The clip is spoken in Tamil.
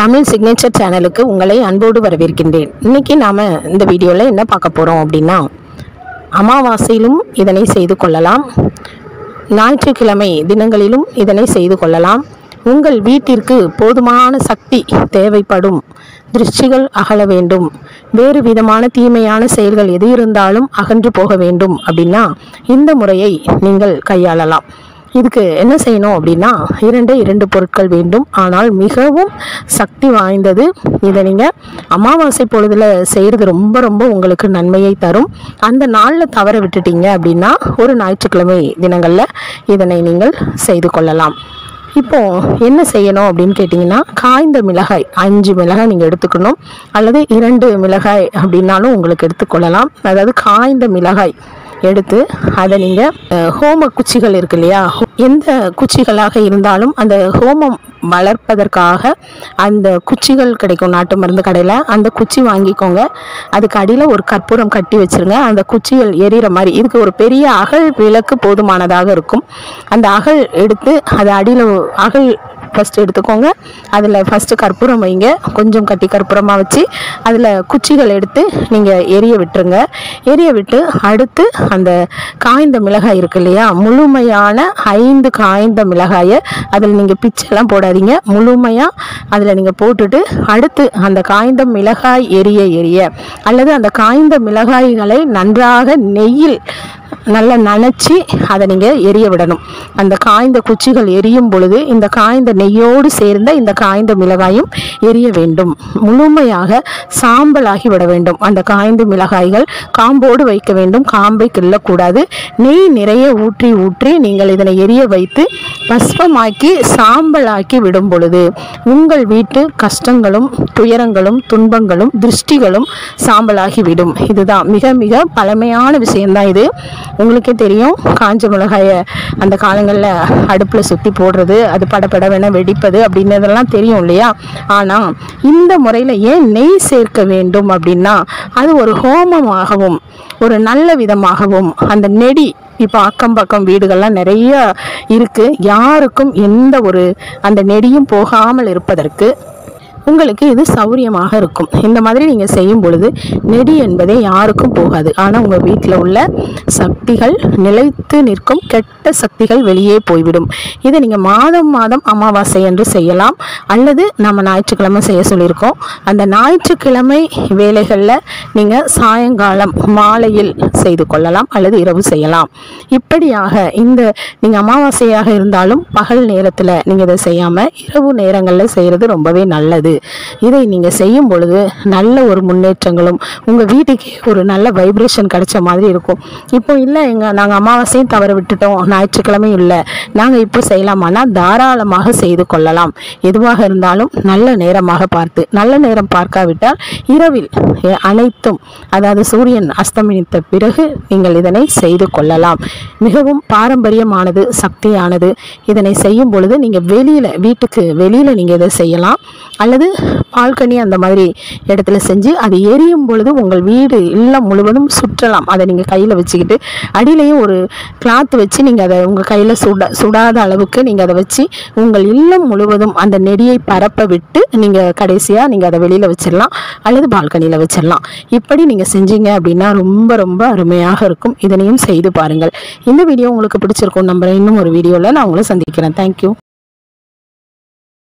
தமிழ் சிக்னேச்சர் சேனலுக்கு உங்களை அன்போடு வரவேற்கின்றேன் இன்னைக்கு நாம் இந்த வீடியோவில் என்ன பார்க்க போகிறோம் அப்படின்னா அமாவாசையிலும் இதனை செய்து கொள்ளலாம் ஞாயிற்றுக்கிழமை தினங்களிலும் இதனை செய்து கொள்ளலாம் உங்கள் வீட்டிற்கு போதுமான சக்தி தேவைப்படும் திருஷ்டிகள் அகல வேண்டும் வேறு விதமான தீமையான செயல்கள் எது இருந்தாலும் அகன்று போக வேண்டும் அப்படின்னா இந்த முறையை நீங்கள் கையாளலாம் இதுக்கு என்ன செய்யணும் அப்படின்னா இரண்டே இரண்டு பொருட்கள் வேண்டும் ஆனால் மிகவும் சக்தி வாய்ந்தது இதை நீங்கள் அமாவாசை பொழுதில் செய்கிறது ரொம்ப ரொம்ப உங்களுக்கு நன்மையை தரும் அந்த நாளில் தவற விட்டுட்டீங்க அப்படின்னா ஒரு ஞாயிற்றுக்கிழமை தினங்களில் இதனை நீங்கள் செய்து கொள்ளலாம் இப்போ என்ன செய்யணும் அப்படின்னு கேட்டிங்கன்னா காய்ந்த மிளகாய் அஞ்சு மிளகாய் நீங்கள் எடுத்துக்கணும் அல்லது இரண்டு மிளகாய் அப்படின்னாலும் உங்களுக்கு எடுத்துக்கொள்ளலாம் அதாவது காய்ந்த மிளகாய் எடுத்து அதை நீங்கள் ஹோம குச்சிகள் இருக்கு இல்லையா எந்த குச்சிகளாக இருந்தாலும் அந்த ஹோமம் வளர்ப்பதற்காக அந்த குச்சிகள் கிடைக்கும் நாட்டு மருந்து கடையில் அந்த குச்சி வாங்கிக்கோங்க அதுக்கு அடியில் ஒரு கற்பூரம் கட்டி வச்சிருங்க அந்த குச்சிகள் எரியிற மாதிரி இதுக்கு ஒரு பெரிய அகல் விளக்கு போதுமானதாக இருக்கும் அந்த அகல் எடுத்து அது அடியில் அகல் ஃபஸ்ட் எடுத்துக்கோங்க அதில் ஃபஸ்ட்டு கற்பூரம் வைங்க கொஞ்சம் கட்டி கற்பூரமாக வச்சு அதில் குச்சிகள் எடுத்து நீங்கள் எரிய விட்டுருங்க எரிய விட்டு அடுத்து அந்த காய்ந்த மிளகாய் இருக்கு இல்லையா முழுமையான ஐந்து காய்ந்த மிளகாயை அதில் நீங்கள் பிச்செல்லாம் போடாதீங்க முழுமையாக அதில் நீங்கள் போட்டுட்டு அடுத்து அந்த காய்ந்த மிளகாய் எரிய எரிய அல்லது அந்த காய்ந்த மிளகாய்களை நன்றாக நெய்யில் நல்லா நனைச்சி அதை நீங்கள் எரிய விடணும் அந்த காய்ந்த குச்சிகள் எரியும் பொழுது இந்த காய்ந்த நெய்யோடு சேர்ந்த இந்த காய்ந்த மிளகாயும் எரிய வேண்டும் முழுமையாக சாம்பலாகி விட வேண்டும் அந்த காய்ந்த மிளகாய்கள் காம்போடு வைக்க வேண்டும் காம்பை கிள்ளக்கூடாது நெய் நிறைய ஊற்றி ஊற்றி நீங்கள் இதனை எரிய வைத்து பஸ்பமாக்கி சாம்பலாக்கி விடும் பொழுது உங்கள் வீட்டு கஷ்டங்களும் துயரங்களும் துன்பங்களும் திருஷ்டிகளும் சாம்பலாகி விடும் இதுதான் மிக மிக பழமையான விஷயம்தான் இது உங்களுக்கே தெரியும் காஞ்ச மிளகாயை அந்த காலங்களில் அடுப்பில் சுற்றி போடுறது அது படபடவென வெடிப்பது அப்படின்னதெல்லாம் தெரியும் இல்லையா ஆனால் இந்த முறையில் ஏன் நெய் சேர்க்க வேண்டும் அப்படின்னா அது ஒரு ஹோமமாகவும் ஒரு நல்ல விதமாகவும் அந்த நெடி இப்போ அக்கம் பக்கம் வீடுகள்லாம் நிறைய இருக்குது யாருக்கும் எந்த ஒரு அந்த நெடியும் போகாமல் இருப்பதற்கு உங்களுக்கு இது சௌரியமாக இருக்கும் இந்த மாதிரி நீங்கள் செய்யும் பொழுது நெடி என்பதே யாருக்கும் போகாது ஆனால் உங்கள் வீட்டில் உள்ள சக்திகள் நிலைத்து நிற்கும் கெட்ட சக்திகள் வெளியே போய்விடும் இதை நீங்கள் மாதம் மாதம் அமாவாசை என்று செய்யலாம் அல்லது நம்ம ஞாயிற்றுக்கிழமை செய்ய சொல்லியிருக்கோம் அந்த ஞாயிற்றுக்கிழமை வேலைகளில் நீங்கள் சாயங்காலம் மாலையில் செய்து கொள்ளலாம் அல்லது இரவு செய்யலாம் இப்படியாக இந்த நீங்கள் அமாவாசையாக இருந்தாலும் பகல் நேரத்தில் நீங்கள் இதை செய்யாமல் இரவு நேரங்களில் செய்கிறது ரொம்பவே நல்லது இதை நீங்கள் செய்யும் பொழுது நல்ல ஒரு முன்னேற்றங்களும் உங்கள் வீட்டுக்கே ஒரு நல்ல வைப்ரேஷன் கிடைச்ச மாதிரி இருக்கும் இப்போ இல்லை எங்கள் நாங்கள் அமாவாசையும் தவற விட்டுட்டோம் ஞாயிற்றுக்கிழமையும் இல்லை நாங்கள் இப்போ செய்யலாமான்னா தாராளமாக செய்து கொள்ளலாம் எதுவாக இருந்தாலும் நல்ல நேரமாக பார்த்து நல்ல நேரம் பார்க்காவிட்டால் இரவில் எ- அனைத்தும் அதாவது சூரியன் அஸ்தமித்த பிறகு நீங்கள் இதனை செய்து கொள்ளலாம் மிகவும் பாரம்பரியமானது சக்தியானது இதனை செய்யும் பொழுது நீங்கள் வெளியில் வீட்டுக்கு வெளியில் நீங்கள் இதை செய்யலாம் அல்லது பால்கனி அந்த மாதிரி இடத்துல செஞ்சு அது எரியும் பொழுது உங்கள் வீடு இல்லம் முழுவதும் சுற்றலாம் அதை நீங்கள் கையில் வச்சுக்கிட்டு அடியிலையும் ஒரு கிளாத் வச்சு நீங்கள் அதை உங்கள் கையில் சுட சுடாத அளவுக்கு நீங்கள் அதை வச்சு உங்கள் இல்லம் முழுவதும் அந்த நெடியை பரப்ப விட்டு நீங்கள் கடைசியாக நீங்கள் அதை வெளியில் வச்சிடலாம் அல்லது பால்கனியில் வச்சிடலாம் இப்படி நீங்கள் செஞ்சீங்க அப்படின்னா ரொம்ப ரொம்ப அருமையாக இருக்கும் இதனையும் செய்து பாருங்கள் இந்த வீடியோ உங்களுக்கு பிடிச்சிருக்கும் நம்புறேன் இன்னும் ஒரு வீடியோவில் நான் உங்களை சந்திக்கிறேன் தேங்க்யூ